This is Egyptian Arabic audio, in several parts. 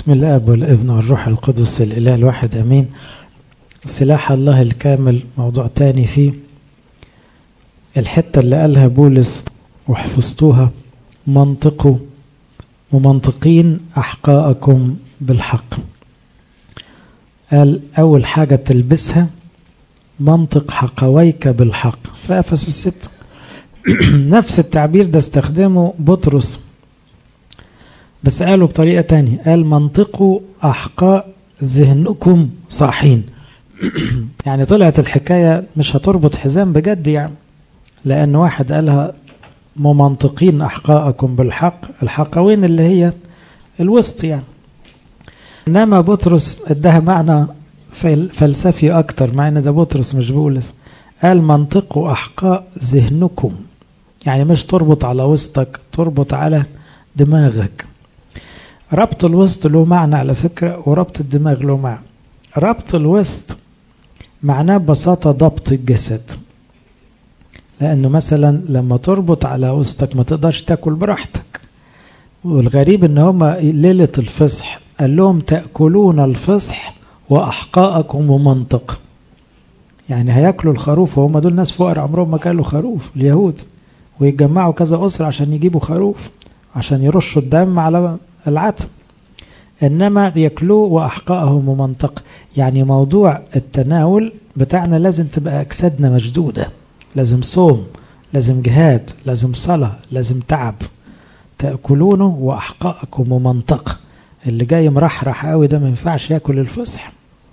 بسم الاب والابن والروح القدس الاله الواحد امين سلاح الله الكامل موضوع تاني فيه الحته اللي قالها بولس وحفظتوها منطقوا ممنطقين احقاءكم بالحق قال اول حاجه تلبسها منطق حقويك بالحق في افسس الستة نفس التعبير ده استخدمه بطرس بس قالوا بطريقة تانية قال منطقوا أحقاء ذهنكم صاحين يعني طلعت الحكاية مش هتربط حزام بجد يعني لأن واحد قالها ممنطقين أحقاءكم بالحق الحقوين اللي هي الوسط يعني إنما بطرس ادها معنى فلسفي أكتر مع إن ده بطرس مش بولس قال منطقوا أحقاء ذهنكم يعني مش تربط على وسطك تربط على دماغك ربط الوسط له معنى على فكرة وربط الدماغ له معنى ربط الوسط معناه ببساطة ضبط الجسد لأنه مثلا لما تربط على وسطك ما تقدرش تاكل براحتك والغريب ان هما ليلة الفصح قال لهم تأكلون الفصح وأحقاءكم ومنطق يعني هياكلوا الخروف وهم دول ناس فقراء عمرهم ما كانوا خروف اليهود ويتجمعوا كذا أسرة عشان يجيبوا خروف عشان يرشوا الدم على العتم إنما ياكلوه وأحقاءهم ومنطق يعني موضوع التناول بتاعنا لازم تبقى أجسادنا مشدودة لازم صوم لازم جهاد لازم صلاة لازم تعب تأكلونه وأحقاءكم ومنطق اللي جاي مرحرح قوي ده ما ينفعش ياكل الفصح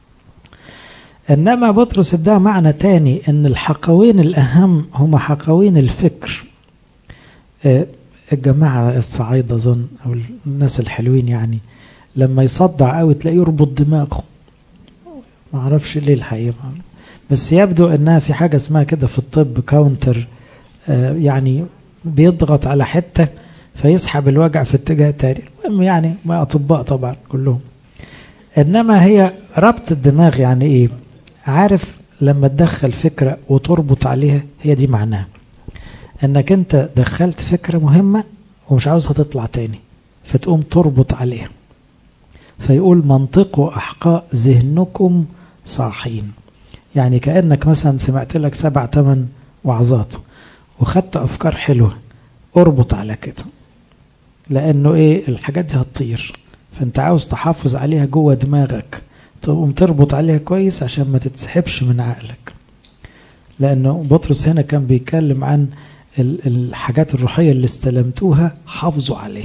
انما بطرس اداه معنى تاني ان الحقوين الاهم هما حقوين الفكر الجماعة الصعايدة اظن او الناس الحلوين يعني لما يصدع قوي تلاقيه يربط دماغه ما اعرفش ليه الحقيقة بس يبدو انها في حاجة اسمها كده في الطب كاونتر يعني بيضغط على حتة فيسحب الوجع في اتجاه تاني المهم يعني ما اطباء طبعا كلهم انما هي ربط الدماغ يعني ايه عارف لما تدخل فكرة وتربط عليها هي دي معناها انك انت دخلت فكرة مهمة ومش عاوزها تطلع تاني فتقوم تربط عليها فيقول منطقوا احقاء ذهنكم صاحين يعني كأنك مثلا سمعت لك سبع ثمان وعظات وخدت افكار حلوة اربط على كده لانه ايه الحاجات دي هتطير فانت عاوز تحافظ عليها جوه دماغك تقوم تربط عليها كويس عشان ما تتسحبش من عقلك لانه بطرس هنا كان بيتكلم عن الحاجات الروحية اللي استلمتوها حافظوا عليها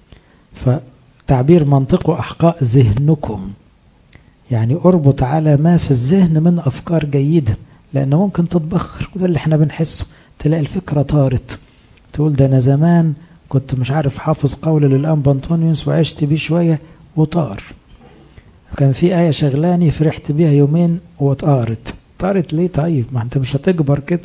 فتعبير منطقه أحقاء ذهنكم يعني اربط على ما في الذهن من أفكار جيدة لأنه ممكن تتبخر وده اللي احنا بنحسه تلاقي الفكرة طارت تقول ده أنا زمان كنت مش عارف حافظ قول للأنبا أنطونيوس وعشت بيه شوية وطار كان في آية شغلاني فرحت بيها يومين وطارت طارت ليه طيب ما انت مش هتكبر كده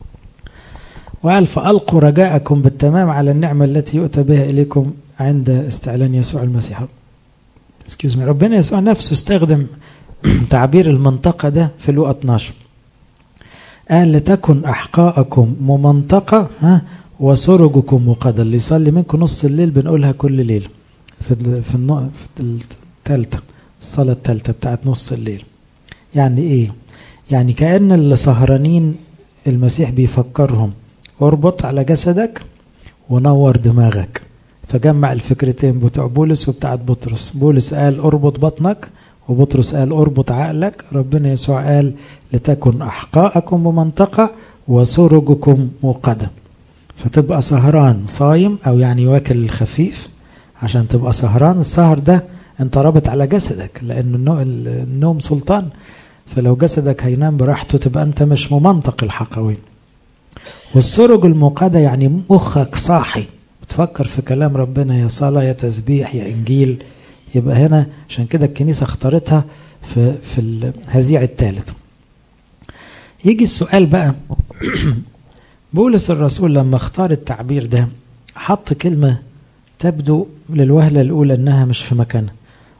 وقال فألقوا رجاءكم بالتمام على النعمة التي يؤتى بها إليكم عند استعلان يسوع المسيح اسكيوز مي ربنا يسوع نفسه استخدم تعبير المنطقة ده في لوقا 12 قال لتكن أحقاءكم ممنطقة ها وسرجكم مقدة اللي يصلي منكم نص الليل بنقولها كل ليلة في في الثالثة الصلاة الثالثة بتاعت نص الليل يعني ايه يعني كأن اللي سهرانين المسيح بيفكرهم اربط على جسدك ونور دماغك فجمع الفكرتين بتوع بولس وبتاعت بطرس بولس قال اربط بطنك وبطرس قال اربط عقلك ربنا يسوع قال لتكن أحقاءكم بمنطقة وسرجكم موقدة فتبقى سهران صايم أو يعني واكل الخفيف عشان تبقى سهران السهر ده انت رابط على جسدك لأن النوم سلطان فلو جسدك هينام براحته تبقى انت مش ممنطق الحقوين والسرج الموقدة يعني مخك صاحي بتفكر في كلام ربنا يا صلاة يا تسبيح يا إنجيل يبقى هنا عشان كده الكنيسة اختارتها في في الهزيع الثالث يجي السؤال بقى بولس الرسول لما اختار التعبير ده حط كلمة تبدو للوهلة الأولى أنها مش في مكانها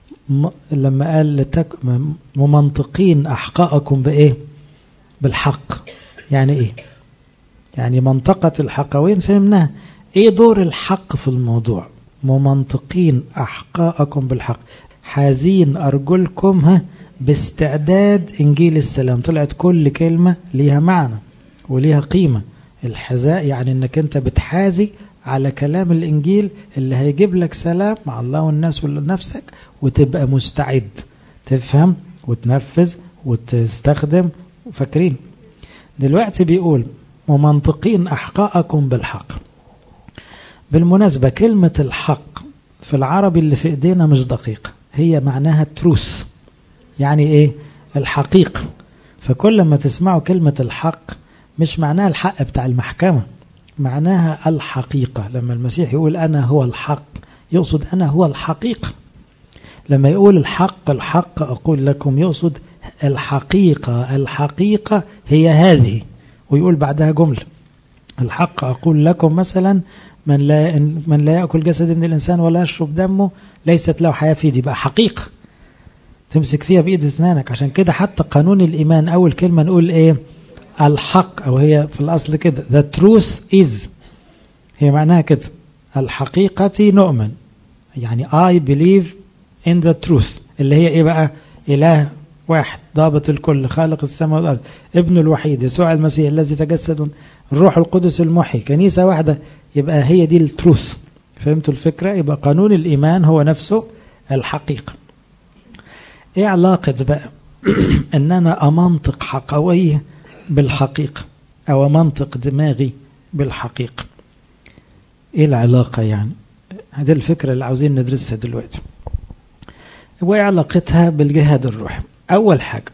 لما قال لتك ممنطقين أحقاءكم بإيه بالحق يعني إيه يعني منطقة الحقوين فهمناها إيه دور الحق في الموضوع ممنطقين أحقاءكم بالحق حازين أرجلكم ها باستعداد إنجيل السلام طلعت كل كلمة ليها معنى وليها قيمة الحذاء يعني انك انت بتحازي على كلام الانجيل اللي هيجيب لك سلام مع الله والناس ونفسك وتبقى مستعد تفهم وتنفذ وتستخدم فاكرين دلوقتي بيقول ممنطقين احقاءكم بالحق بالمناسبة كلمة الحق في العربي اللي في ايدينا مش دقيقة هي معناها تروث يعني ايه الحقيقة فكل ما تسمعوا كلمة الحق مش معناها الحق بتاع المحكمة معناها الحقيقة لما المسيح يقول أنا هو الحق يقصد أنا هو الحقيقة لما يقول الحق الحق أقول لكم يقصد الحقيقة الحقيقة هي هذه ويقول بعدها جملة الحق أقول لكم مثلا من لا, من لا يأكل جسد من الإنسان ولا يشرب دمه ليست له حياة فيه دي بقى حقيقة تمسك فيها بإيد أسنانك عشان كده حتى قانون الإيمان أول كلمة نقول إيه الحق أو هي في الأصل كده the truth is هي معناها كده الحقيقة نؤمن يعني I believe in the truth اللي هي إيه بقى إله واحد ضابط الكل خالق السماء والأرض ابن الوحيد يسوع المسيح الذي تجسد الروح القدس المحيي كنيسة واحدة يبقى هي دي التروث فهمتوا الفكرة يبقى قانون الإيمان هو نفسه الحقيقة ايه علاقة بقى ان انا امنطق حقوية بالحقيقة او منطق دماغي بالحقيقة ايه العلاقة يعني هذه الفكرة اللي عاوزين ندرسها دلوقتي وايه علاقتها بالجهاد الروحي اول حاجة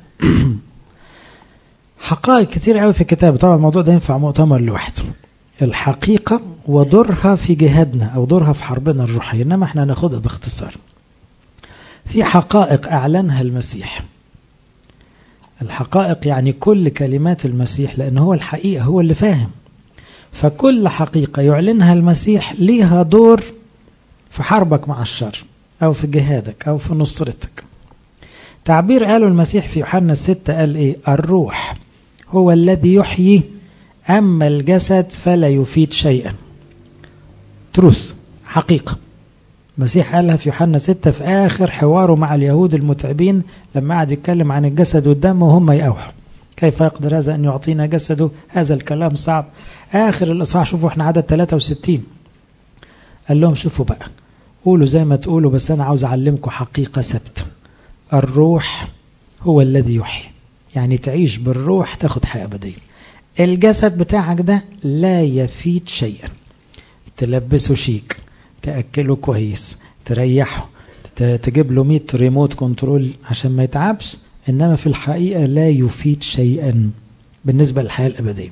حقائق كتير قوي في الكتاب طبعا الموضوع ده ينفع مؤتمر لوحده الحقيقة ودورها في جهادنا او دورها في حربنا الروحية انما احنا هناخدها باختصار في حقائق اعلنها المسيح الحقائق يعني كل كلمات المسيح لأن هو الحقيقة هو اللي فاهم فكل حقيقة يعلنها المسيح ليها دور في حربك مع الشر أو في جهادك أو في نصرتك تعبير قاله المسيح في يوحنا الستة قال إيه الروح هو الذي يحيي أما الجسد فلا يفيد شيئا تروث حقيقة المسيح قالها في يوحنا 6 في آخر حواره مع اليهود المتعبين لما قعد يتكلم عن الجسد والدم وهم يأوحوا كيف يقدر هذا أن يعطينا جسده هذا الكلام صعب آخر الإصحاح شوفوا احنا عدد 63 قال لهم شوفوا بقى قولوا زي ما تقولوا بس أنا عاوز أعلمكم حقيقة ثابتة الروح هو الذي يحيي يعني تعيش بالروح تاخد حياة أبدية الجسد بتاعك ده لا يفيد شيئا تلبسه شيك تأكله كويس تريحه تجيب له 100 ريموت كنترول عشان ما يتعبش إنما في الحقيقة لا يفيد شيئا بالنسبة للحياة الأبدية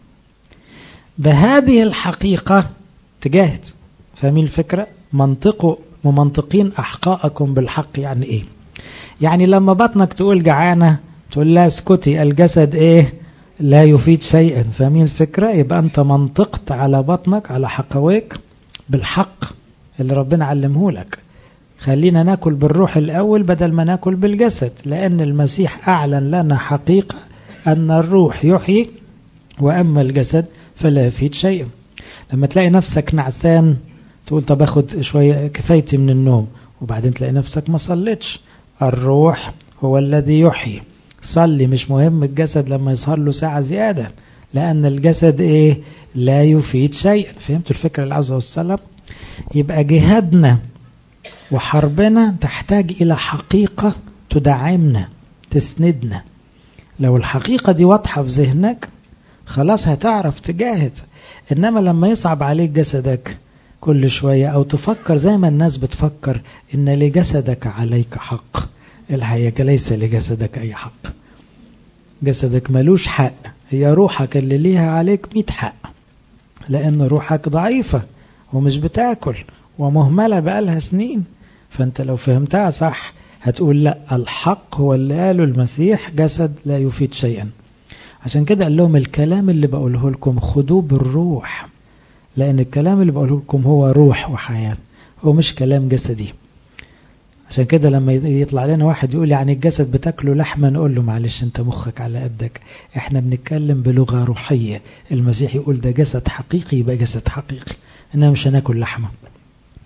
بهذه الحقيقة تجاهد فاهمين الفكرة منطقوا ممنطقين أحقاءكم بالحق يعني إيه يعني لما بطنك تقول جعانة تقول لا اسكتي الجسد إيه لا يفيد شيئا فاهمين الفكرة يبقى أنت منطقت على بطنك على حقويك بالحق اللي ربنا علمه لك خلينا ناكل بالروح الأول بدل ما ناكل بالجسد لأن المسيح أعلن لنا حقيقة أن الروح يحيي وأما الجسد فلا يفيد شيئا لما تلاقي نفسك نعسان تقول طب اخد شوية كفايتي من النوم وبعدين تلاقي نفسك ما صليتش الروح هو الذي يحيي صلي مش مهم الجسد لما يظهر له ساعة زيادة لأن الجسد إيه لا يفيد شيئا فهمت الفكرة اللي عاوز أوصلها يبقى جهادنا وحربنا تحتاج إلى حقيقة تدعمنا تسندنا لو الحقيقة دي واضحة في ذهنك خلاص هتعرف تجاهد إنما لما يصعب عليك جسدك كل شوية أو تفكر زي ما الناس بتفكر إن لجسدك عليك حق الحقيقة ليس لجسدك أي حق جسدك ملوش حق هي روحك اللي ليها عليك مئة حق لأن روحك ضعيفة ومش بتاكل ومهملة بقالها سنين فأنت لو فهمتها صح هتقول لا الحق هو اللي قاله المسيح جسد لا يفيد شيئا عشان كده قال لهم الكلام اللي بقوله لكم خدوه بالروح لأن الكلام اللي بقوله لكم هو روح وحياة هو مش كلام جسدي عشان كده لما يطلع لنا واحد يقول يعني الجسد بتاكله لحمة نقول له معلش انت مخك على قدك احنا بنتكلم بلغة روحية المسيح يقول ده جسد حقيقي يبقى جسد حقيقي انما مش هناكل لحمة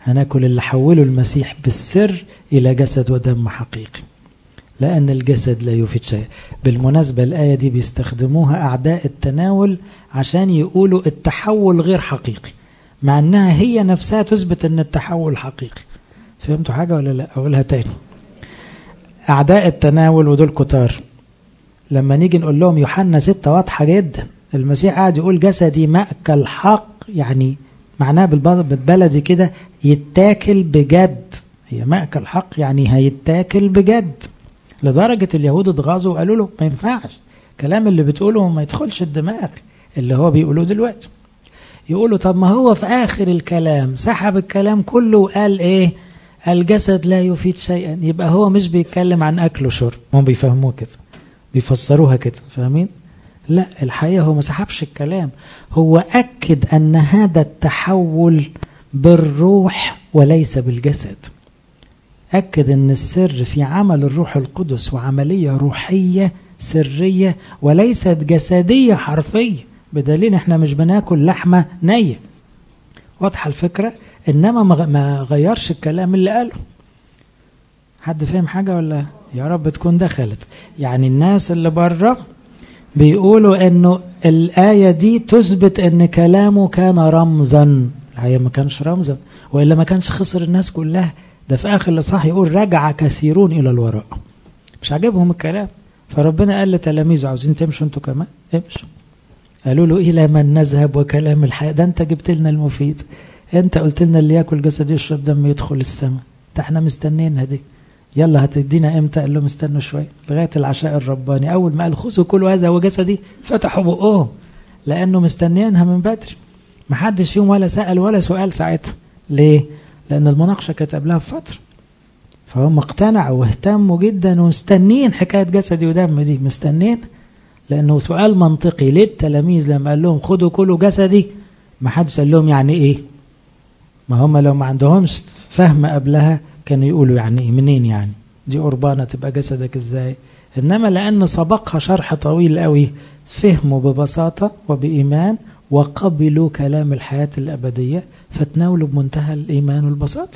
هناكل اللي حوله المسيح بالسر إلى جسد ودم حقيقي لأن الجسد لا يفيد شيء بالمناسبة الآية دي بيستخدموها أعداء التناول عشان يقولوا التحول غير حقيقي مع أنها هي نفسها تثبت أن التحول حقيقي فهمتوا حاجة ولا لا أقولها تاني أعداء التناول ودول كتار لما نيجي نقول لهم يوحنا ستة واضحة جدا المسيح قاعد يقول جسدي مأكل حق يعني معناه بالبلدي كده يتاكل بجد هي مأكل حق يعني هيتاكل بجد لدرجة اليهود اتغاظوا وقالوا له ما ينفعش الكلام اللي بتقوله ما يدخلش الدماغ اللي هو بيقولوه دلوقتي يقولوا طب ما هو في آخر الكلام سحب الكلام كله وقال ايه الجسد لا يفيد شيئا يبقى هو مش بيتكلم عن أكل وشرب هم بيفهموه كده بيفسروها كده فاهمين لا الحقيقة هو ما سحبش الكلام هو أكد أن هذا التحول بالروح وليس بالجسد أكد أن السر في عمل الروح القدس وعملية روحية سرية وليست جسدية حرفية بدليل احنا مش بناكل لحمة نية واضحة الفكرة إنما ما غيرش الكلام اللي قاله حد فهم حاجة ولا يا رب تكون دخلت يعني الناس اللي بره بيقولوا انه الآية دي تثبت ان كلامه كان رمزا الحقيقة ما كانش رمزا وإلا ما كانش خسر الناس كلها ده في آخر الإصحاح يقول رجع كثيرون إلى الوراء مش عاجبهم الكلام فربنا قال لتلاميذه عاوزين تمشوا انتوا كمان امشوا قالوا له إلى من نذهب وكلام الحياة ده أنت جبت لنا المفيد أنت قلت لنا اللي ياكل جسد يشرب دم يدخل السماء ده احنا مستنينها دي يلا هتدينا امتى قال لهم استنوا شويه لغايه العشاء الرباني اول ما قال خذوا كل هذا وجسدي فتحوا بقهم لانه مستنيينها من بدري ما حدش فيهم ولا سال ولا سؤال ساعتها ليه لان المناقشه كانت قبلها بفتره فهم اقتنعوا واهتموا جدا ومستنين حكايه جسدي ودم دي مستنين لانه سؤال منطقي ليه التلاميذ لما قال لهم خدوا كلوا جسدي ما حدش قال لهم يعني ايه ما هم لو ما عندهمش فهم قبلها كانوا يقولوا يعني ايه منين يعني دي قربانة تبقى جسدك ازاي انما لان سبقها شرح طويل قوي فهموا ببساطة وبإيمان وقبلوا كلام الحياة الأبدية فتناولوا بمنتهى الإيمان والبساطة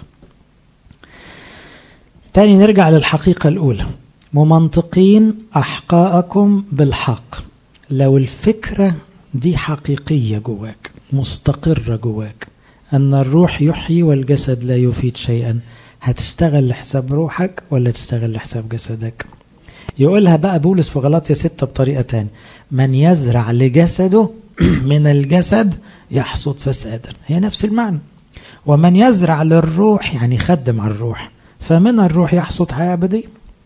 تاني نرجع للحقيقة الأولى ممنطقين أحقاءكم بالحق لو الفكرة دي حقيقية جواك مستقرة جواك أن الروح يحيي والجسد لا يفيد شيئا هتشتغل لحساب روحك ولا تشتغل لحساب جسدك يقولها بقى بولس في غلاطيا ستة بطريقة تانية من يزرع لجسده من الجسد يحصد فسادا هي نفس المعنى ومن يزرع للروح يعني يخدم على الروح فمن الروح يحصد حياة أبدية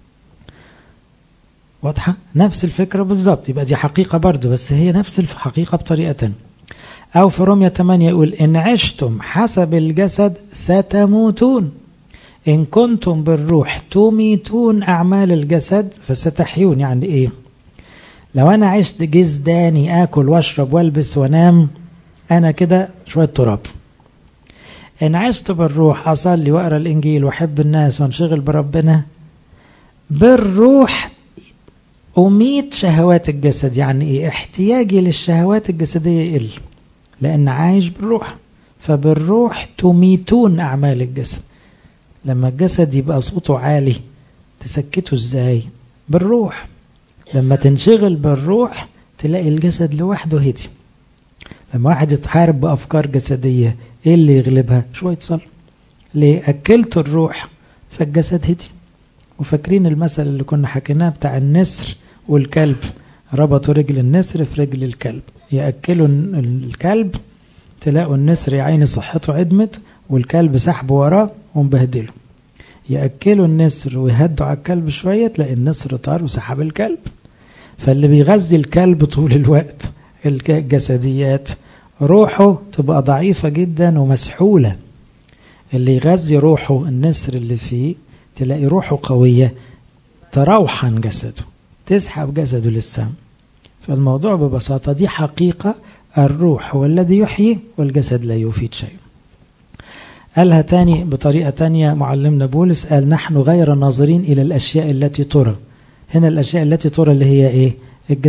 واضحة نفس الفكرة بالظبط يبقى دي حقيقة برضو بس هي نفس الحقيقة بطريقة تانية أو في رومية 8 يقول إن عشتم حسب الجسد ستموتون إن كنتم بالروح تميتون أعمال الجسد فستحيون يعني إيه لو أنا عشت جزداني آكل وأشرب وألبس وأنام أنا كده شوية تراب إن عشت بالروح أصلي وأقرأ الإنجيل وأحب الناس وأنشغل بربنا بالروح أميت شهوات الجسد يعني إيه احتياجي للشهوات الجسدية يقل لأن عايش بالروح فبالروح تميتون أعمال الجسد لما الجسد يبقى صوته عالي تسكته ازاي بالروح لما تنشغل بالروح تلاقي الجسد لوحده هدي لما واحد يتحارب بأفكار جسدية ايه اللي يغلبها شوية صلاة ليه أكلت الروح فالجسد هدي وفاكرين المثل اللي كنا حكيناه بتاع النسر والكلب ربطوا رجل النسر في رجل الكلب يأكلوا الكلب تلاقوا النسر يا عيني صحته عدمت والكلب سحبه وراه ومبهدله يأكلوا النسر ويهدوا على الكلب شوية تلاقي النسر طار وسحب الكلب فاللي بيغذي الكلب طول الوقت الجسديات روحه تبقى ضعيفة جدا ومسحولة اللي يغذي روحه النسر اللي فيه تلاقي روحه قوية تروحن جسده تسحب جسده للسماء فالموضوع ببساطة دي حقيقة الروح هو الذي يحيي والجسد لا يفيد شيء قالها تاني بطريقة تانية معلمنا بولس قال نحن غير ناظرين إلى الأشياء التي ترى هنا الأشياء التي ترى اللي هي إيه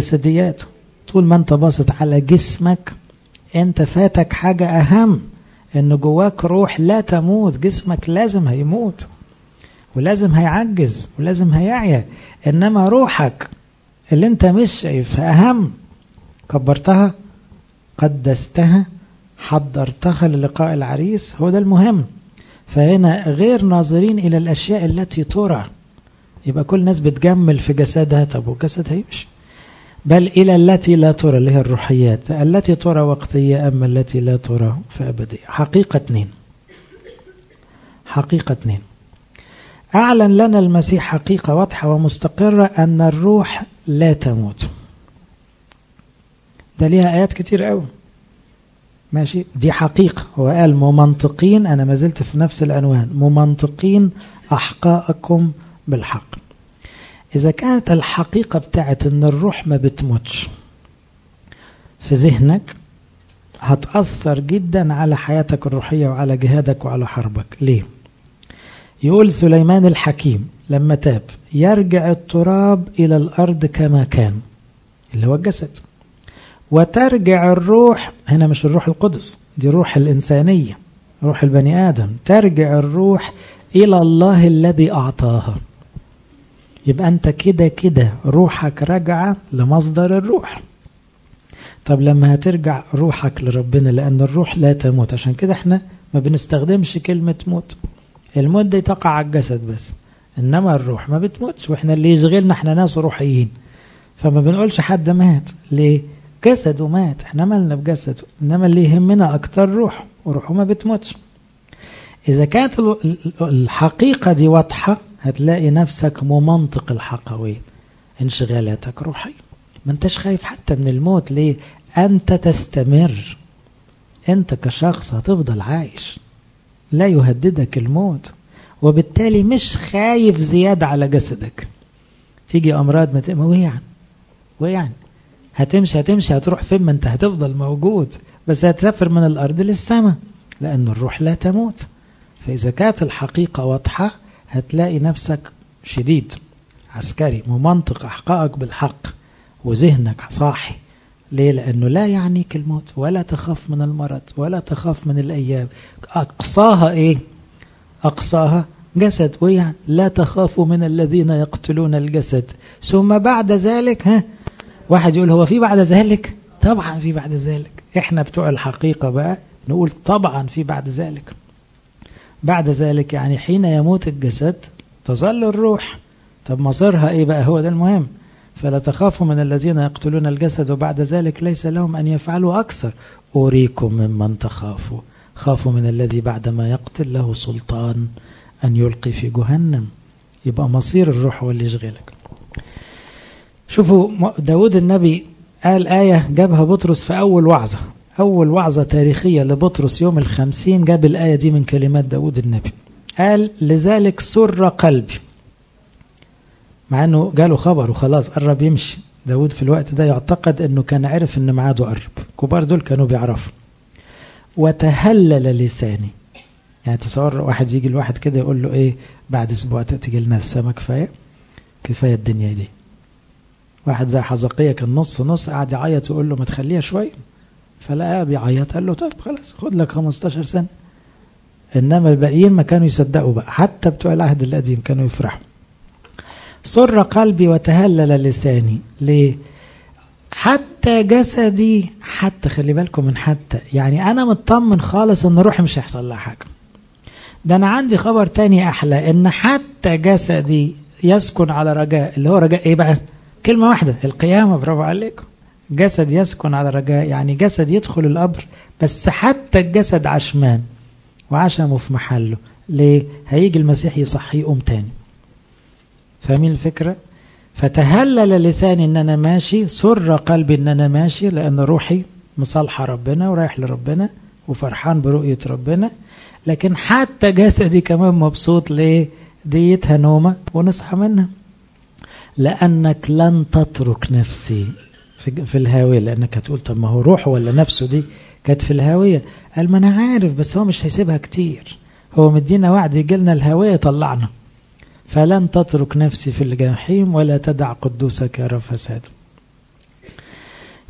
الجسديات طول ما أنت باصت على جسمك أنت فاتك حاجة أهم ان جواك روح لا تموت جسمك لازم هيموت ولازم هيعجز ولازم هيعيا انما روحك اللي انت مش شايفها اهم كبرتها قدستها حضرتها للقاء العريس هو ده المهم فهنا غير ناظرين الى الاشياء التي ترى يبقى كل الناس بتجمل في جسدها طب وجسدها يمشي بل إلى التي لا ترى اللي هي الروحيات التي ترى وقتية أما التي لا ترى فأبدية حقيقة اثنين حقيقة اثنين أعلن لنا المسيح حقيقة واضحة ومستقرة أن الروح لا تموت ده ليها آيات كتير قوي ماشي دي حقيقة هو قال ممنطقين أنا ما زلت في نفس العنوان ممنطقين أحقاءكم بالحق إذا كانت الحقيقة بتاعت أن الروح ما بتموتش في ذهنك هتأثر جدا على حياتك الروحية وعلى جهادك وعلى حربك ليه؟ يقول سليمان الحكيم لما تاب يرجع التراب إلى الأرض كما كان اللي هو الجسد وترجع الروح هنا مش الروح القدس دي روح الإنسانية روح البني آدم ترجع الروح إلى الله الذي أعطاها يبقى أنت كده كده روحك راجعة لمصدر الروح طب لما هترجع روحك لربنا لأن الروح لا تموت عشان كده احنا ما بنستخدمش كلمة موت الموت دي تقع على الجسد بس إنما الروح ما بتموتش وإحنا اللي يشغلنا احنا ناس روحيين فما بنقولش حد مات ليه جسده مات احنا مالنا بجسده إنما اللي يهمنا أكتر روح وروحه ما بتموتش إذا كانت الحقيقة دي واضحة هتلاقي نفسك ممنطق الحقوية انشغالاتك روحية ما انتش خايف حتى من الموت ليه أنت تستمر أنت كشخص هتفضل عايش لا يهددك الموت وبالتالي مش خايف زيادة على جسدك تيجي أمراض ما تقوم وإيه يعني وإيه يعني هتمشي هتمشي هتروح فين ما انت هتفضل موجود بس هتسافر من الأرض للسماء لأن الروح لا تموت فإذا كانت الحقيقة واضحة هتلاقي نفسك شديد عسكري ممنطق أحقائك بالحق وذهنك صاحي ليه لأنه لا يعنيك الموت ولا تخاف من المرض ولا تخاف من الأيام أقصاها إيه أقصاها جسد ويعني لا تخافوا من الذين يقتلون الجسد ثم بعد ذلك ها واحد يقول هو في بعد ذلك طبعا في بعد ذلك احنا بتوع الحقيقة بقى نقول طبعا في بعد ذلك بعد ذلك يعني حين يموت الجسد تظل الروح طب مصيرها ايه بقى هو ده المهم فلا تخافوا من الذين يقتلون الجسد وبعد ذلك ليس لهم أن يفعلوا أكثر أريكم ممن تخافوا خافوا من الذي بعدما يقتل له سلطان أن يلقي في جهنم يبقى مصير الروح هو اللي يشغلك شوفوا داود النبي قال آية جابها بطرس في أول وعظة أول وعظة تاريخية لبطرس يوم الخمسين جاب الآية دي من كلمات داود النبي قال لذلك سر قلبي مع أنه جاله خبر وخلاص قرب يمشي داود في الوقت ده يعتقد أنه كان عرف أن ميعاده قرب كبار دول كانوا بيعرفوا وتهلل لساني يعني تصور واحد يجي الواحد كده يقول له ايه بعد اسبوع تيجي لنا السما كفايه كفايه الدنيا دي واحد زي حزقية كان نص نص قاعد يعيط ويقول له ما تخليها شويه فلقاه بيعيط قال له طيب خلاص خد لك 15 سنه انما الباقيين ما كانوا يصدقوا بقى حتى بتوع العهد القديم كانوا يفرحوا سر قلبي وتهلل لساني ليه حتى جسدي حتى خلي بالكم من حتى يعني انا مطمن خالص ان روحي مش هيحصل لها حاجه ده انا عندي خبر تاني احلى ان حتى جسدي يسكن على رجاء اللي هو رجاء ايه بقى كلمه واحده القيامه برافو عليكم جسد يسكن على رجاء يعني جسد يدخل القبر بس حتى الجسد عشمان وعشمه في محله ليه هيجي المسيح يصحيه يقوم تاني فاهمين الفكره فتهلل لساني ان انا ماشي سر قلبي ان انا ماشي لان روحي مصالحه ربنا ورايح لربنا وفرحان برؤيه ربنا لكن حتى جسدي كمان مبسوط ليه ديتها نومه ونصحى منها لانك لن تترك نفسي في, في الهاويه لانك هتقول طب ما هو روحه ولا نفسه دي كانت في الهاويه قال ما انا عارف بس هو مش هيسيبها كتير هو مدينا وعد يجي لنا الهاويه طلعنا فلن تترك نفسي في الجحيم ولا تدع قدوسك يرى فساد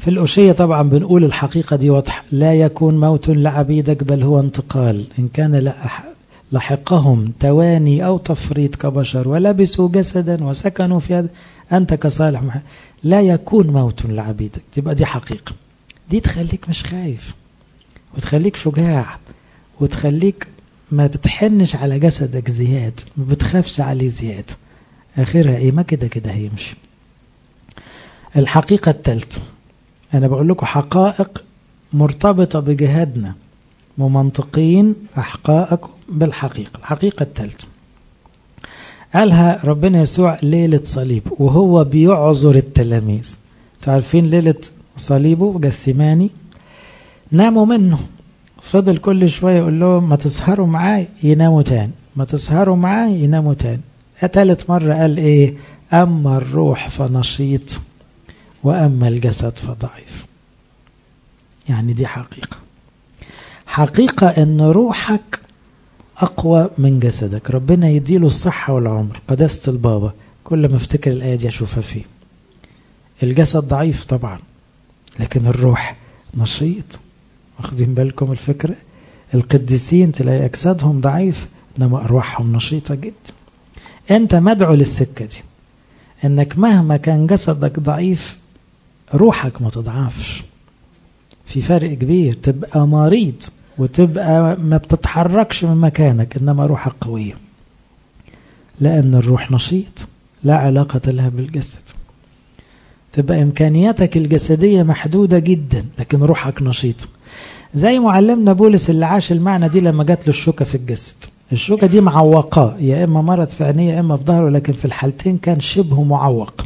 في الأشية طبعا بنقول الحقيقة دي واضحة لا يكون موت لعبيدك بل هو انتقال إن كان لحقهم تواني أو تفريط كبشر ولبسوا جسدا وسكنوا في هذا أنت كصالح محمد لا يكون موت لعبيدك تبقى دي حقيقة دي تخليك مش خايف وتخليك شجاع وتخليك ما بتحنش على جسدك زياد ما بتخافش عليه زياد آخرها إيه ما كده كده هيمشي الحقيقة الثالثة أنا بقول لكم حقائق مرتبطة بجهادنا ممنطقين أحقائكم بالحقيقة الحقيقة الثالثة قالها ربنا يسوع ليلة صليب وهو بيعذر التلاميذ تعرفين ليلة صليبه جثماني ناموا منه فضل كل شوية يقول لهم ما تسهروا معاي يناموا تاني ما تسهروا معاي يناموا تاني ثالث مرة قال ايه أما الروح فنشيط وأما الجسد فضعيف يعني دي حقيقة حقيقة أن روحك أقوى من جسدك ربنا يديله الصحة والعمر قداسة البابا كل ما افتكر الآية دي أشوفها فيه الجسد ضعيف طبعا لكن الروح نشيط واخدين بالكم الفكرة القديسين تلاقي أجسادهم ضعيف إنما أرواحهم نشيطة جدا أنت مدعو للسكة دي إنك مهما كان جسدك ضعيف روحك ما تضعفش في فرق كبير تبقى مريض وتبقى ما بتتحركش من مكانك إنما روحك قوية لأن الروح نشيط لا علاقة لها بالجسد تبقى إمكانياتك الجسدية محدودة جدا لكن روحك نشيط زي معلمنا بولس اللي عاش المعنى دي لما جات له الشوكة في الجسد الشوكة دي معوقاه يا إما مرض في عينيه يا إما في ظهره لكن في الحالتين كان شبه معوق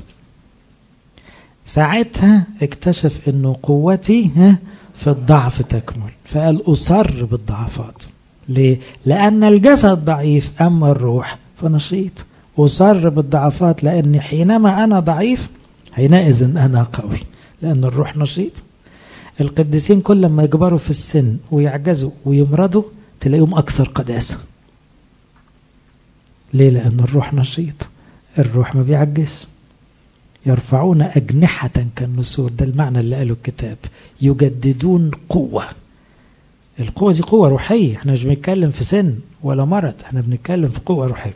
ساعتها اكتشف انه قوتي في الضعف تكمل فقال أصر بالضعفات ليه؟ لأن الجسد ضعيف أما الروح فنشيط أصر بالضعفات لأن حينما أنا ضعيف حينئذ أنا قوي لأن الروح نشيط القديسين كل ما يكبروا في السن ويعجزوا ويمرضوا تلاقيهم أكثر قداسة ليه؟ لأن الروح نشيط الروح ما بيعجزش يرفعون أجنحة كالنسور ده المعنى اللي قاله الكتاب يجددون قوة القوة دي قوة روحية احنا مش بنتكلم في سن ولا مرض احنا بنتكلم في قوة روحية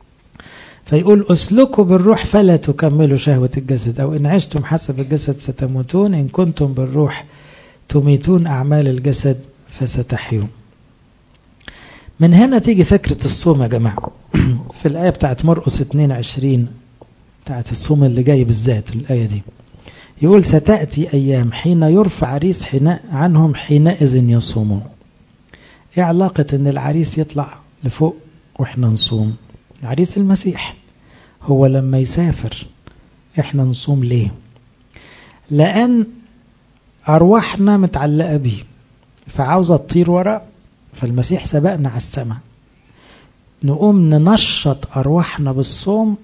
فيقول اسلكوا بالروح فلا تكملوا شهوة الجسد أو إن عشتم حسب الجسد ستموتون إن كنتم بالروح تميتون أعمال الجسد فستحيون من هنا تيجي فكرة الصوم يا جماعة في الآية بتاعت مرقس 22 بتاعت الصوم اللي جاي بالذات الآية دي يقول ستأتي أيام حين يرفع عريس حين عنهم حينئذ يصومون ايه علاقة ان العريس يطلع لفوق واحنا نصوم عريس المسيح هو لما يسافر احنا نصوم ليه لأن أرواحنا متعلقة بيه فعاوزة تطير ورا فالمسيح سبقنا على السماء نقوم ننشط أرواحنا بالصوم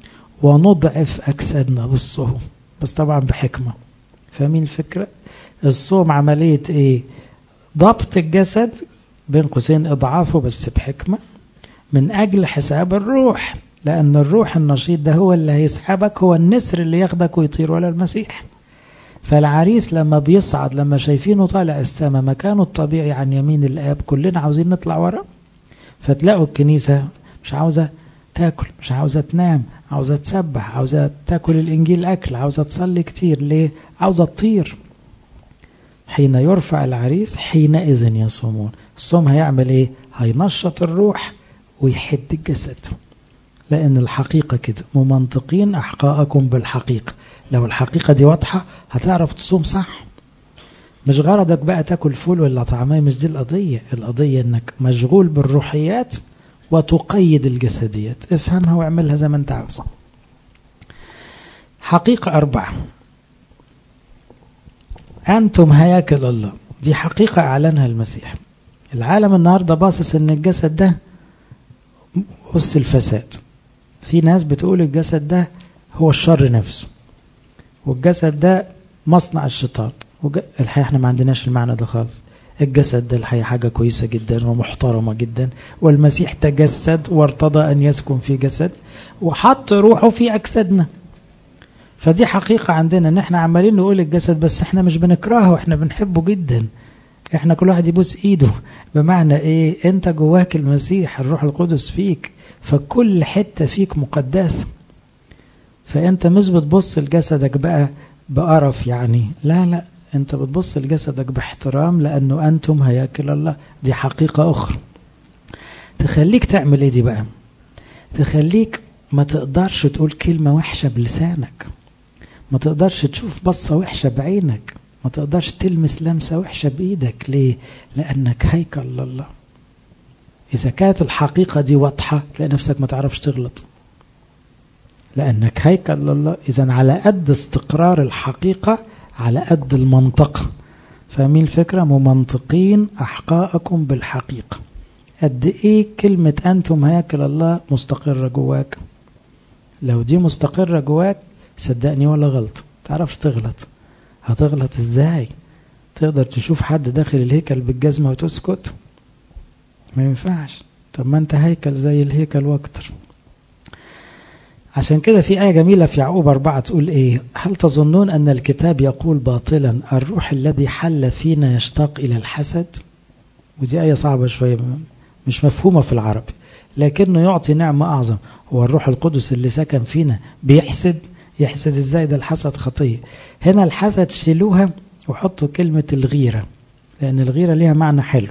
ونضعف أجسادنا بالصوم بس طبعا بحكمة فاهمين الفكرة الصوم عملية ايه ضبط الجسد بين قوسين اضعافه بس بحكمة من اجل حساب الروح لان الروح النشيط ده هو اللي هيسحبك هو النسر اللي ياخدك ويطير ولا المسيح فالعريس لما بيصعد لما شايفينه طالع السماء مكانه الطبيعي عن يمين الاب كلنا عاوزين نطلع ورا فتلاقوا الكنيسة مش عاوزة تاكل مش عاوزة تنام عاوزة تسبح عاوزة تاكل الإنجيل أكل عاوزة تصلي كتير ليه عاوزة تطير حين يرفع العريس حينئذ يصومون الصوم هيعمل ايه هينشط الروح ويحد الجسد لأن الحقيقة كده ممنطقين أحقاءكم بالحقيقة لو الحقيقة دي واضحة هتعرف تصوم صح مش غرضك بقى تاكل فول ولا طعمية مش دي القضية القضية انك مشغول بالروحيات وتقيد الجسديات افهمها واعملها زي ما انت عاوز حقيقة أربعة أنتم هياكل الله دي حقيقة أعلنها المسيح العالم النهاردة باصص أن الجسد ده أس الفساد في ناس بتقول الجسد ده هو الشر نفسه والجسد ده مصنع الشيطان الحقيقة احنا ما عندناش المعنى ده خالص الجسد ده الحقيقة حاجة كويسة جدا ومحترمة جدا والمسيح تجسد وارتضى أن يسكن في جسد وحط روحه في أجسادنا فدي حقيقة عندنا ان احنا عمالين نقول الجسد بس احنا مش بنكرهه احنا بنحبه جدا احنا كل واحد يبوس ايده بمعنى ايه انت جواك المسيح الروح القدس فيك فكل حتة فيك مقدسة فانت مش بتبص لجسدك بقى بقرف يعني لا لا انت بتبص لجسدك باحترام لانه انتم هياكل الله دي حقيقة اخرى تخليك تعمل ايه دي بقى تخليك ما تقدرش تقول كلمة وحشة بلسانك ما تقدرش تشوف بصة وحشة بعينك ما تقدرش تلمس لمسة وحشة بإيدك ليه؟ لأنك هيكل لله إذا كانت الحقيقة دي واضحة تلاقي نفسك ما تعرفش تغلط لأنك هيكل لله إذا على قد استقرار الحقيقة على قد المنطقة فاهمين الفكرة ممنطقين أحقاءكم بالحقيقة قد إيه كلمة أنتم هياكل الله مستقرة جواك لو دي مستقرة جواك صدقني ولا غلط تعرفش تغلط هتغلط ازاي تقدر تشوف حد داخل الهيكل بالجزمة وتسكت ما ينفعش طب ما انت هيكل زي الهيكل واكتر عشان كده في آية جميلة في يعقوب أربعة تقول إيه هل تظنون أن الكتاب يقول باطلا الروح الذي حل فينا يشتاق إلى الحسد ودي آية صعبة شوية مش مفهومة في العربي لكنه يعطي نعمة أعظم هو الروح القدس اللي سكن فينا بيحسد يحسد ازاي ده الحسد خطية هنا الحسد شيلوها وحطوا كلمة الغيرة لأن الغيرة ليها معنى حلو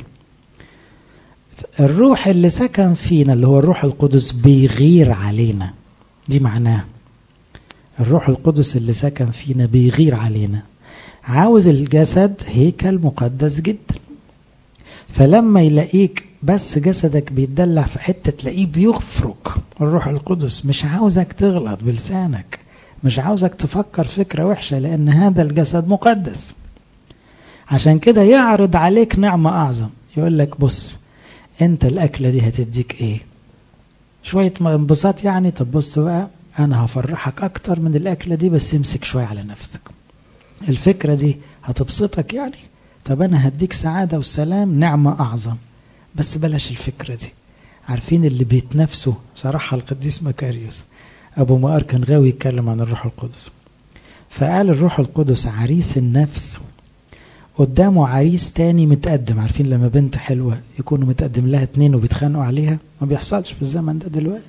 الروح اللي سكن فينا اللي هو الروح القدس بيغير علينا دي معناه الروح القدس اللي سكن فينا بيغير علينا عاوز الجسد هيكل مقدس جدا فلما يلاقيك بس جسدك بيتدلع في حتة تلاقيه بيفرك الروح القدس مش عاوزك تغلط بلسانك مش عاوزك تفكر فكرة وحشة لأن هذا الجسد مقدس عشان كده يعرض عليك نعمة أعظم يقول لك بص أنت الأكلة دي هتديك إيه شوية انبساط يعني طب بص بقى أنا هفرحك أكتر من الأكلة دي بس امسك شوية على نفسك الفكرة دي هتبسطك يعني طب أنا هديك سعادة وسلام نعمة أعظم بس بلاش الفكرة دي عارفين اللي بيتنافسوا شرحها القديس مكاريوس أبو مقار كان غاوي يتكلم عن الروح القدس فقال الروح القدس عريس النفس قدامه عريس تاني متقدم عارفين لما بنت حلوة يكونوا متقدم لها اتنين وبيتخانقوا عليها ما بيحصلش في الزمن ده دلوقتي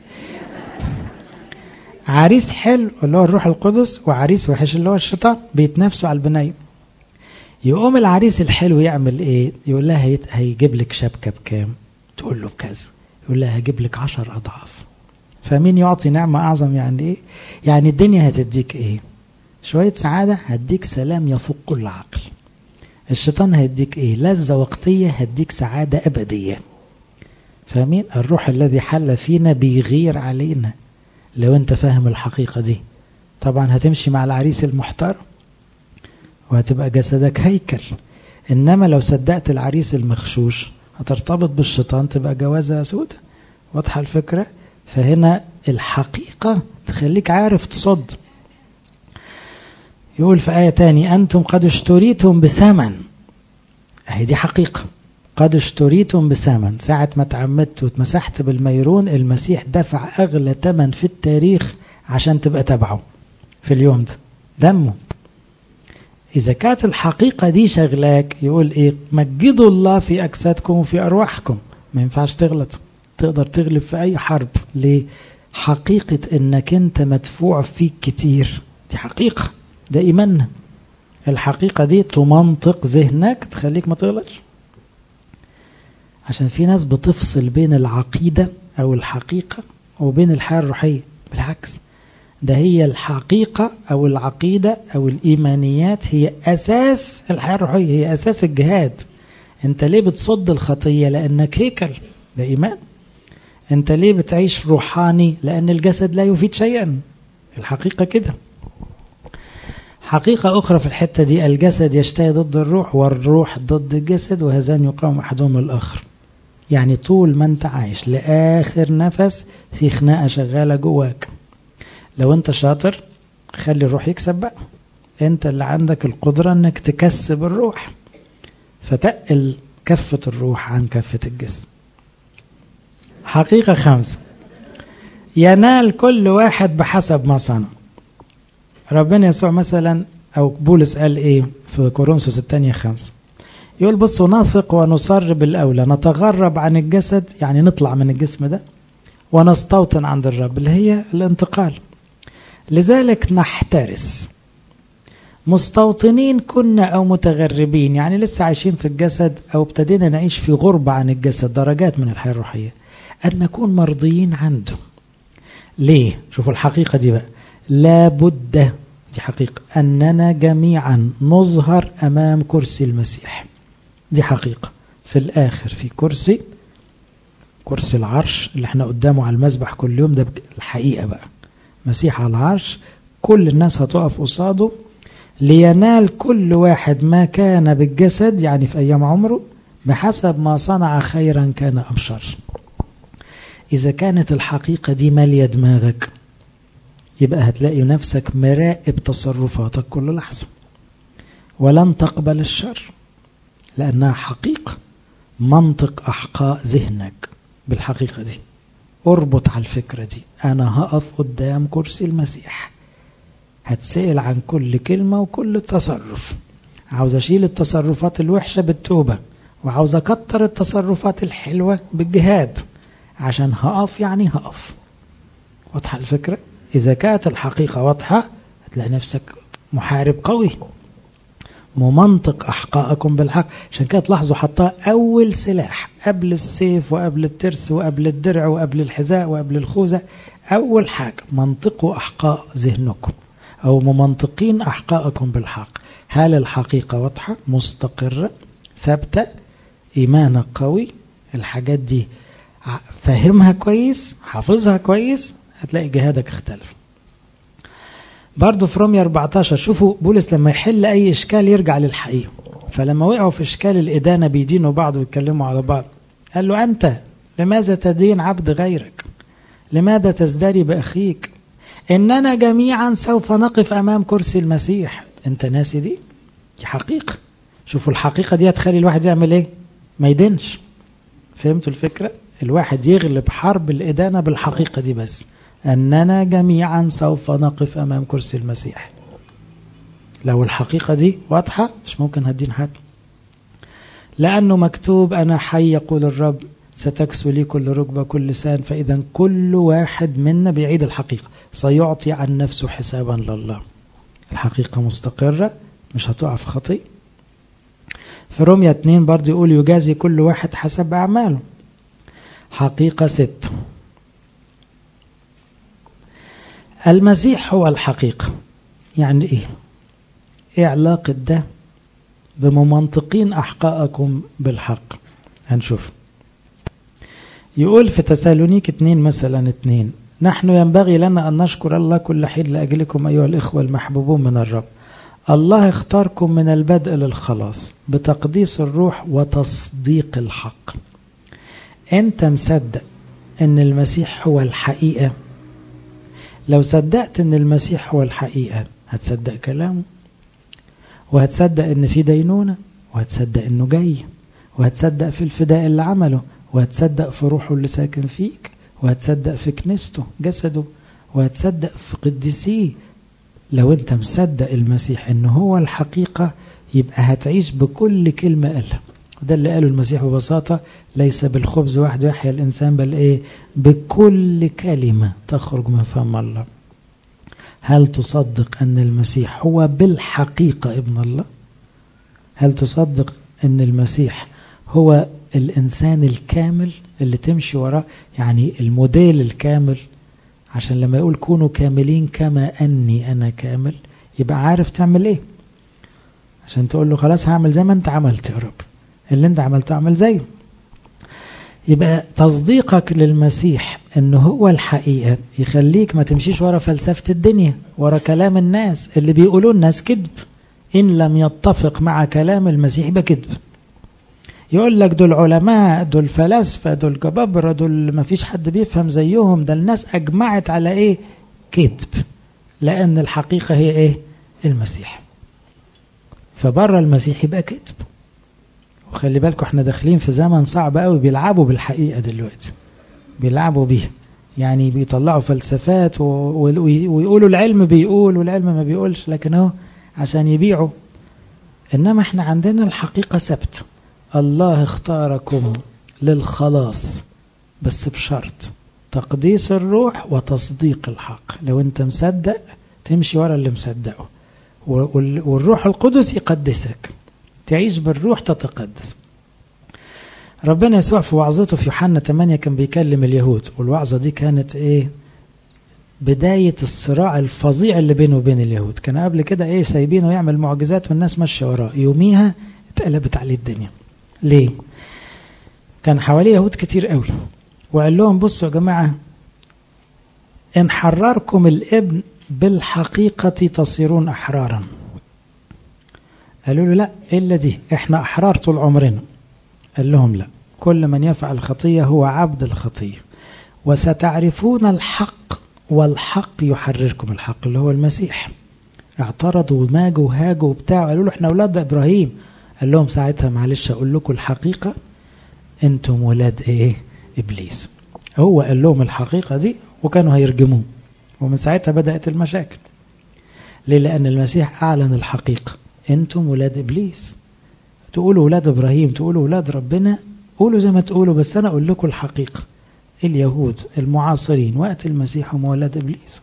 عريس حلو اللي هو الروح القدس وعريس وحش اللي هو الشيطان بيتنافسوا على البناية يقوم العريس الحلو يعمل ايه يقول لها هيجيب لك شبكة بكام تقول له بكذا يقول لها هجيب لك عشر أضعاف فمين يعطي نعمة أعظم يعني إيه؟ يعني الدنيا هتديك إيه؟ شوية سعادة هديك سلام يفوق كل عقل الشيطان هيديك إيه؟ لذة وقتية هديك سعادة أبدية فاهمين؟ الروح الذي حل فينا بيغير علينا لو أنت فاهم الحقيقة دي طبعا هتمشي مع العريس المحترم وهتبقى جسدك هيكل إنما لو صدقت العريس المخشوش هترتبط بالشيطان تبقى جوازة سودة واضحة الفكرة؟ فهنا الحقيقة تخليك عارف تصد يقول في آية تاني أنتم قد اشتريتم بثمن أهي دي حقيقة قد اشتريتم بثمن ساعة ما تعمدت واتمسحت بالميرون المسيح دفع أغلى ثمن في التاريخ عشان تبقى تبعه في اليوم ده دمه إذا كانت الحقيقة دي شغلاك يقول إيه مجدوا الله في أجسادكم وفي أرواحكم ما ينفعش تغلط تقدر تغلب في أي حرب ليه حقيقة إنك أنت مدفوع فيك كتير دي حقيقة ده إيماننا الحقيقة دي تمنطق ذهنك تخليك ما تغلطش عشان في ناس بتفصل بين العقيدة أو الحقيقة وبين الحياة الروحية بالعكس ده هي الحقيقة أو العقيدة أو الإيمانيات هي أساس الحياة الروحية هي أساس الجهاد أنت ليه بتصد الخطية لأنك هيكل ده إيمان أنت ليه بتعيش روحاني لأن الجسد لا يفيد شيئا الحقيقة كده حقيقة أخرى في الحتة دي الجسد يشتهي ضد الروح والروح ضد الجسد وهذان يقاوم أحدهما الآخر يعني طول ما أنت عايش لآخر نفس في خناقة شغالة جواك لو أنت شاطر خلي الروح يكسب بقى أنت اللي عندك القدرة أنك تكسب الروح فتقل كفة الروح عن كفة الجسم حقيقة خمسة ينال كل واحد بحسب ما صنع ربنا يسوع مثلا أو بولس قال إيه في كورنثوس الثانية خمسة يقول بصوا نثق ونصر بالأولى نتغرب عن الجسد يعني نطلع من الجسم ده ونستوطن عند الرب اللي هي الانتقال لذلك نحترس مستوطنين كنا أو متغربين يعني لسه عايشين في الجسد أو ابتدينا نعيش في غربة عن الجسد درجات من الحياة الروحية أن نكون مرضيين عنده ليه؟ شوفوا الحقيقة دي بقى لابد دي حقيقة أننا جميعا نظهر أمام كرسي المسيح دي حقيقة في الآخر في كرسي كرسي العرش اللي احنا قدامه على المسبح كل يوم ده الحقيقة بقى مسيح على العرش كل الناس هتقف قصاده لينال كل واحد ما كان بالجسد يعني في أيام عمره بحسب ما صنع خيرا كان أم شر إذا كانت الحقيقة دي مالية دماغك يبقى هتلاقي نفسك مراقب تصرفاتك كل لحظة ولن تقبل الشر لأنها حقيقة منطق أحقاء ذهنك بالحقيقة دي اربط على الفكرة دي أنا هقف قدام كرسي المسيح هتسأل عن كل كلمة وكل تصرف عاوز أشيل التصرفات الوحشة بالتوبة وعاوز أكتر التصرفات الحلوة بالجهاد عشان هقف يعني هقف واضحة الفكرة إذا كانت الحقيقة واضحة هتلاقي نفسك محارب قوي ممنطق أحقائكم بالحق عشان كده تلاحظوا حطها أول سلاح قبل السيف وقبل الترس وقبل الدرع وقبل الحذاء وقبل الخوذة أول حاجة منطقوا أحقاء ذهنكم أو ممنطقين أحقائكم بالحق هل الحقيقة واضحة مستقرة ثابتة إيمانك قوي الحاجات دي فهمها كويس حافظها كويس هتلاقي جهادك اختلف برضه في رومية 14 شوفوا بولس لما يحل أي إشكال يرجع للحقيقة فلما وقعوا في إشكال الإدانة بيدينوا بعض ويتكلموا على بعض قال له أنت لماذا تدين عبد غيرك لماذا تزدري بأخيك إننا جميعا سوف نقف أمام كرسي المسيح أنت ناسي دي دي حقيقة شوفوا الحقيقة دي هتخلي الواحد يعمل إيه ما يدينش فهمتوا الفكرة الواحد يغلب حرب الإدانة بالحقيقة دي بس أننا جميعا سوف نقف أمام كرسي المسيح لو الحقيقة دي واضحة مش ممكن هدين حد لأنه مكتوب أنا حي يقول الرب ستكسو لي كل ركبة كل لسان فإذا كل واحد منا بيعيد الحقيقة سيعطي عن نفسه حسابا لله الحقيقة مستقرة مش هتقع في خطيئة في رومية 2 برضه يقول يجازي كل واحد حسب أعماله حقيقة ست المسيح هو الحقيقة يعني إيه إيه علاقة ده بممنطقين أحقائكم بالحق هنشوف يقول في تسالونيك اتنين مثلا اتنين نحن ينبغي لنا أن نشكر الله كل حين لأجلكم أيها الإخوة المحبوبون من الرب الله اختاركم من البدء للخلاص بتقديس الروح وتصديق الحق انت مصدق ان المسيح هو الحقيقة لو صدقت ان المسيح هو الحقيقة هتصدق كلامه وهتصدق ان في دينونة وهتصدق انه جاي وهتصدق في الفداء اللي عمله وهتصدق في روحه اللي ساكن فيك وهتصدق في كنيسته جسده وهتصدق في قديسيه لو انت مصدق المسيح انه هو الحقيقة يبقى هتعيش بكل كلمة قالها وده اللي قاله المسيح ببساطة ليس بالخبز وحده يحيا الإنسان بل إيه بكل كلمة تخرج من فم الله هل تصدق أن المسيح هو بالحقيقة ابن الله هل تصدق أن المسيح هو الإنسان الكامل اللي تمشي وراه يعني الموديل الكامل عشان لما يقول كونوا كاملين كما أني أنا كامل يبقى عارف تعمل إيه عشان تقول له خلاص هعمل زي ما أنت عملت يا رب اللي أنت عملته أعمل زيه يبقى تصديقك للمسيح انه هو الحقيقة يخليك ما تمشيش ورا فلسفة الدنيا ورا كلام الناس اللي بيقولوا الناس كذب إن لم يتفق مع كلام المسيح يبقى كذب يقول لك دول علماء دول فلاسفة دول جبابرة دول ما فيش حد بيفهم زيهم ده الناس أجمعت على إيه كذب لأن الحقيقة هي إيه المسيح فبره المسيح يبقى كذب وخلي بالكم احنا داخلين في زمن صعب قوي بيلعبوا بالحقيقة دلوقتي بيلعبوا بيها يعني بيطلعوا فلسفات ويقولوا العلم بيقول والعلم ما بيقولش لكن هو عشان يبيعوا إنما احنا عندنا الحقيقة ثابتة الله اختاركم للخلاص بس بشرط تقديس الروح وتصديق الحق لو انت مصدق تمشي ورا اللي مصدقه والروح القدس يقدسك تعيش بالروح تتقدس ربنا يسوع في وعظته في يوحنا 8 كان بيكلم اليهود والوعظة دي كانت ايه بداية الصراع الفظيع اللي بينه وبين اليهود كان قبل كده ايه سايبينه يعمل معجزات والناس ماشية وراه يوميها اتقلبت عليه الدنيا ليه كان حواليه يهود كتير قوي وقال لهم بصوا يا جماعة إن حرركم الابن بالحقيقة تصيرون أحرارا قالوا له لا إلا دي إحنا أحرار طول عمرنا قال لهم لا كل من يفعل خطية هو عبد الخطية وستعرفون الحق والحق يحرركم الحق اللي هو المسيح اعترضوا وماجوا وهاجوا وبتاع قالوا له احنا اولاد ابراهيم قال لهم ساعتها معلش اقول لكم الحقيقه انتم ولاد ايه ابليس هو قال لهم الحقيقه دي وكانوا هيرجموه ومن ساعتها بدات المشاكل ليه لان المسيح اعلن الحقيقه انتم ولاد ابليس تقولوا ولاد ابراهيم تقولوا ولاد ربنا قولوا زي ما تقولوا بس انا اقول لكم الحقيقه اليهود المعاصرين وقت المسيح هم ولاد ابليس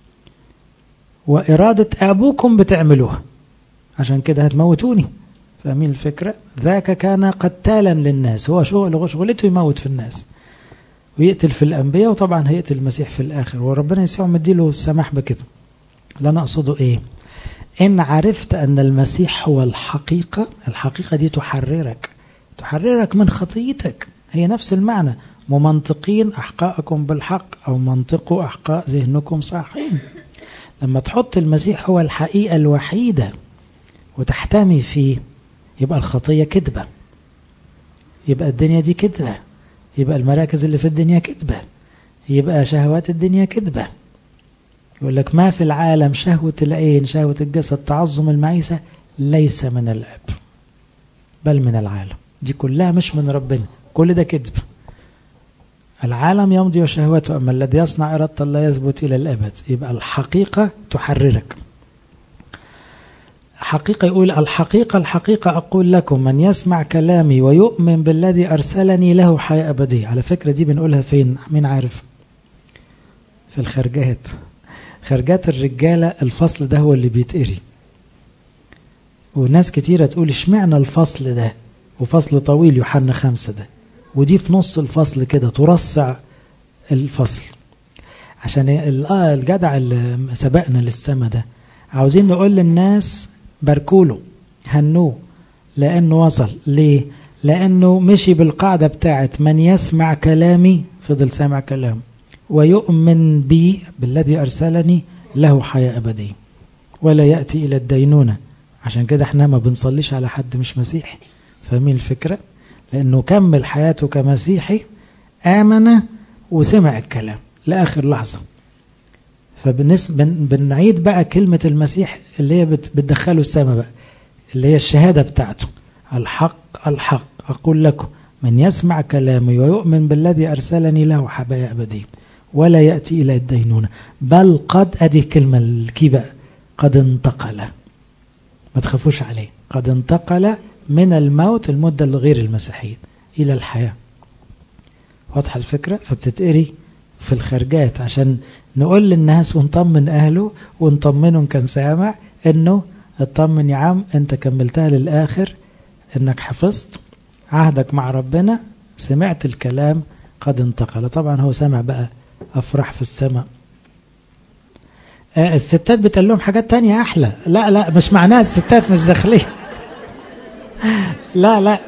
واراده ابوكم بتعملوها عشان كده هتموتوني فاهمين الفكره ذاك كان قتالا للناس هو شغل شغلته يموت في الناس ويقتل في الانبياء وطبعا هيقتل المسيح في الاخر وربنا يسوع مديله السماح بكده اللي انا اقصده ايه ان عرفت ان المسيح هو الحقيقه الحقيقه دي تحررك تحررك من خطيتك هي نفس المعنى ممنطقين أحقاءكم بالحق أو منطقوا أحقاء ذهنكم صاحين لما تحط المسيح هو الحقيقة الوحيدة وتحتمي فيه يبقى الخطية كذبة يبقى الدنيا دي كذبة يبقى المراكز اللي في الدنيا كذبة يبقى شهوات الدنيا كذبة يقول لك ما في العالم شهوة العين شهوة الجسد تعظم المعيشة ليس من الأب بل من العالم دي كلها مش من ربنا كل ده كذب العالم يمضي وشهوته أما الذي يصنع إرادة الله يثبت إلى الأبد يبقى الحقيقة تحررك حقيقة يقول الحقيقة الحقيقة أقول لكم من يسمع كلامي ويؤمن بالذي أرسلني له حياة أبدية على فكرة دي بنقولها فين مين عارف في الخرجات خرجات الرجالة الفصل ده هو اللي بيتقري وناس كتيرة تقول اشمعنى الفصل ده وفصل طويل يوحنا خمسة ده ودي في نص الفصل كده ترصع الفصل عشان الجدع اللي سبقنا للسما ده عاوزين نقول للناس باركوله هنوه لانه وصل ليه لانه مشي بالقاعده بتاعت من يسمع كلامي فضل سامع كلام ويؤمن بي بالذي ارسلني له حياه ابديه ولا ياتي الى الدينونه عشان كده احنا ما بنصليش على حد مش مسيحي فاهمين الفكره لأنه كمل حياته كمسيحي آمن وسمع الكلام لآخر لحظة فبنعيد بقى كلمة المسيح اللي هي بتدخله السماء بقى اللي هي الشهادة بتاعته الحق الحق أقول لكم من يسمع كلامي ويؤمن بالذي أرسلني له حبايا أبدي ولا يأتي إلى الدينونة بل قد أدي كلمة الكي بقى قد انتقل ما تخافوش عليه قد انتقل من الموت المدة الغير المسيحية إلى الحياة واضحة الفكرة فبتتقري في الخرجات عشان نقول للناس ونطمن أهله ونطمنهم كان سامع إنه اطمن يا عم أنت كملتها للآخر إنك حفظت عهدك مع ربنا سمعت الكلام قد انتقل طبعا هو سمع بقى أفرح في السماء آه الستات بتقول لهم حاجات تانية أحلى لا لا مش معناها الستات مش داخلين لا لا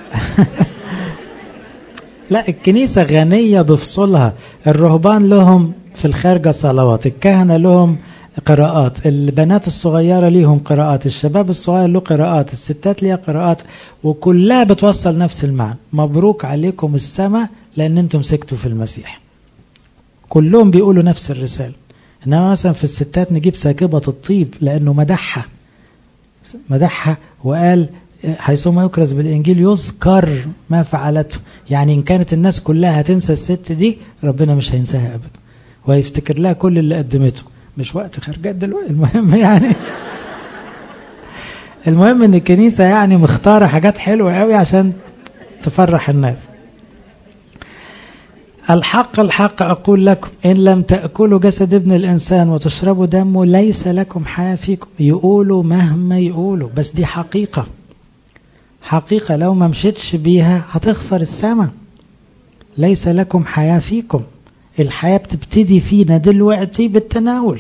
لا الكنيسة غنية بفصولها الرهبان لهم في الخارجة صلوات الكهنة لهم قراءات البنات الصغيرة ليهم قراءات الشباب الصغير له قراءات الستات ليها قراءات وكلها بتوصل نفس المعنى مبروك عليكم السماء لأن انتم سكتوا في المسيح كلهم بيقولوا نفس الرسالة إنما مثلا في الستات نجيب ساكبة الطيب لأنه مدحها مدحها وقال حيثما يكرز بالإنجيل يذكر ما فعلته يعني إن كانت الناس كلها هتنسى الست دي ربنا مش هينساها أبدا ويفتكر لها كل اللي قدمته مش وقت خرجات دلوقتي المهم يعني المهم ان الكنيسة يعني مختارة حاجات حلوة قوي عشان تفرح الناس الحق الحق أقول لكم إن لم تأكلوا جسد ابن الإنسان وتشربوا دمه ليس لكم حياة فيكم يقولوا مهما يقولوا بس دي حقيقة حقيقة لو ما مشيتش بيها هتخسر السماء ليس لكم حياة فيكم الحياة بتبتدي فينا دلوقتي بالتناول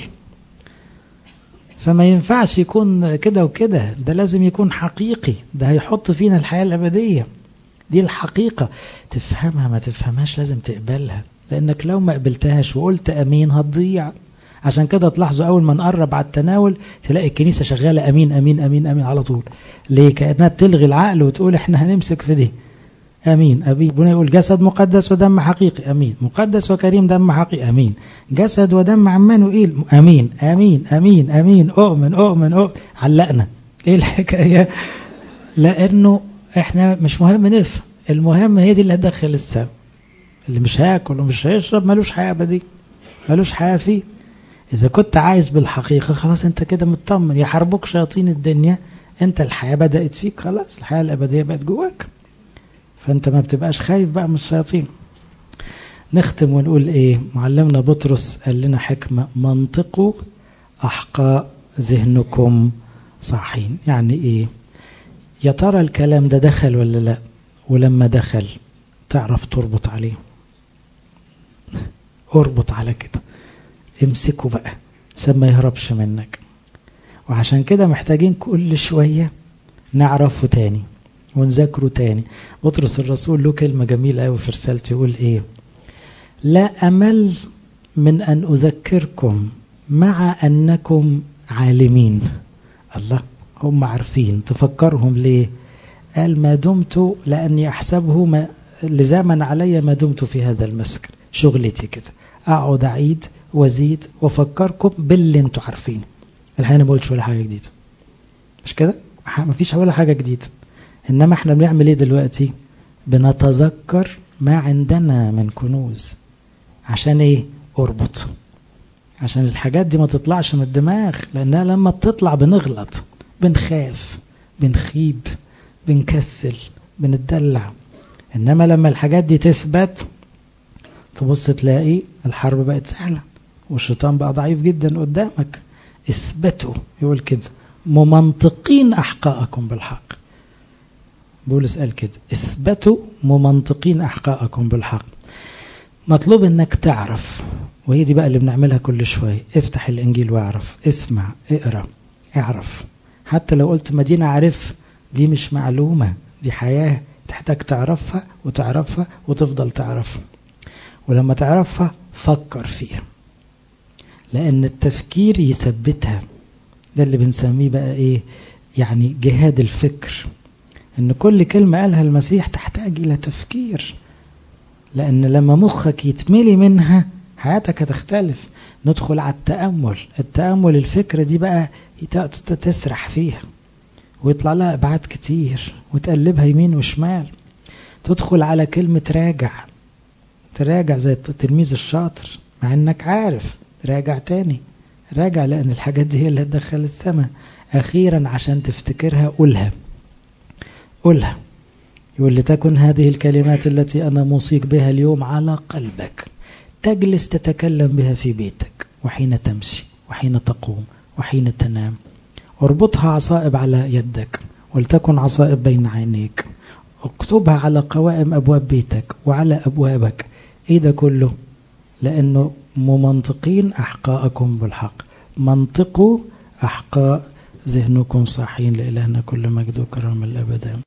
فما ينفعش يكون كده وكده ده لازم يكون حقيقي ده هيحط فينا الحياة الأبدية دي الحقيقة تفهمها ما تفهمهاش لازم تقبلها لأنك لو ما قبلتهاش وقلت أمين هتضيع عشان كده تلاحظوا أول ما نقرب على التناول تلاقي الكنيسة شغالة أمين أمين أمين أمين على طول ليه كأنها بتلغي العقل وتقول إحنا هنمسك في دي أمين أبي ربنا يقول جسد مقدس ودم حقيقي أمين مقدس وكريم دم حقيقي أمين جسد ودم عمانوئيل أمين أمين أمين أمين أؤمن أؤمن أؤمن علقنا إيه الحكاية لأنه إحنا مش مهم نفهم المهم هي دي اللي هتدخل السم اللي مش هياكل ومش هيشرب ملوش حياة أبدية ملوش حياة فيه إذا كنت عايز بالحقيقة خلاص أنت كده مطمن يحاربوك شياطين الدنيا أنت الحياة بدأت فيك خلاص الحياة الأبدية بقت جواك فانت ما بتبقاش خايف بقى من الشياطين نختم ونقول ايه معلمنا بطرس قال لنا حكمة منطقوا أحقاء ذهنكم صاحين يعني ايه يا ترى الكلام ده دخل ولا لا ولما دخل تعرف تربط عليه اربط على كده امسكه بقى عشان ما يهربش منك وعشان كده محتاجين كل شوية نعرفه تاني ونذاكره تاني بطرس الرسول له كلمة جميلة قوي في رسالته يقول ايه لا أمل من أن أذكركم مع أنكم عالمين الله هم عارفين تفكرهم ليه قال ما دمت لأني أحسبه ما لزاما علي ما دمت في هذا المسكن شغلتي كده أقعد أعيد وأزيد وأفكركم باللي أنتوا عارفينه الحقيقة أنا ما قلتش ولا حاجة جديدة مش كده؟ ما فيش ولا حاجة جديدة إنما إحنا بنعمل إيه دلوقتي بنتذكر ما عندنا من كنوز عشان إيه أربط عشان الحاجات دي ما تطلعش من الدماغ لأنها لما بتطلع بنغلط بنخاف بنخيب بنكسل بنتدلع إنما لما الحاجات دي تثبت تبص تلاقي الحرب بقت سهلة والشيطان بقى ضعيف جدا قدامك اثبتوا يقول كده ممنطقين أحقاءكم بالحق بولس قال كده اثبتوا ممنطقين أحقاءكم بالحق مطلوب انك تعرف وهي دي بقى اللي بنعملها كل شوية افتح الانجيل واعرف اسمع اقرا اعرف حتى لو قلت مدينة عارف دي مش معلومة دي حياة تحتاج تعرفها وتعرفها وتفضل تعرفها ولما تعرفها فكر فيها لأن التفكير يثبتها ده اللي بنسميه بقى ايه يعني جهاد الفكر ان كل كلمة قالها المسيح تحتاج الى تفكير لان لما مخك يتملي منها حياتك هتختلف ندخل على التأمل التأمل الفكرة دي بقى تسرح فيها ويطلع لها ابعاد كتير وتقلبها يمين وشمال تدخل على كلمة راجع تراجع زي التلميذ الشاطر مع انك عارف راجع تاني راجع لان الحاجات دي هي اللي هتدخل السماء اخيرا عشان تفتكرها قولها قولها يقول لتكن هذه الكلمات التي انا موصيك بها اليوم على قلبك تجلس تتكلم بها في بيتك وحين تمشي وحين تقوم وحين تنام اربطها عصائب على يدك ولتكن عصائب بين عينيك اكتبها على قوائم ابواب بيتك وعلى ابوابك ايه ده كله لانه ممنطقين احقاءكم بالحق منطقوا احقاء ذهنكم صاحين لإلهنا كل مجد وكرم الأبد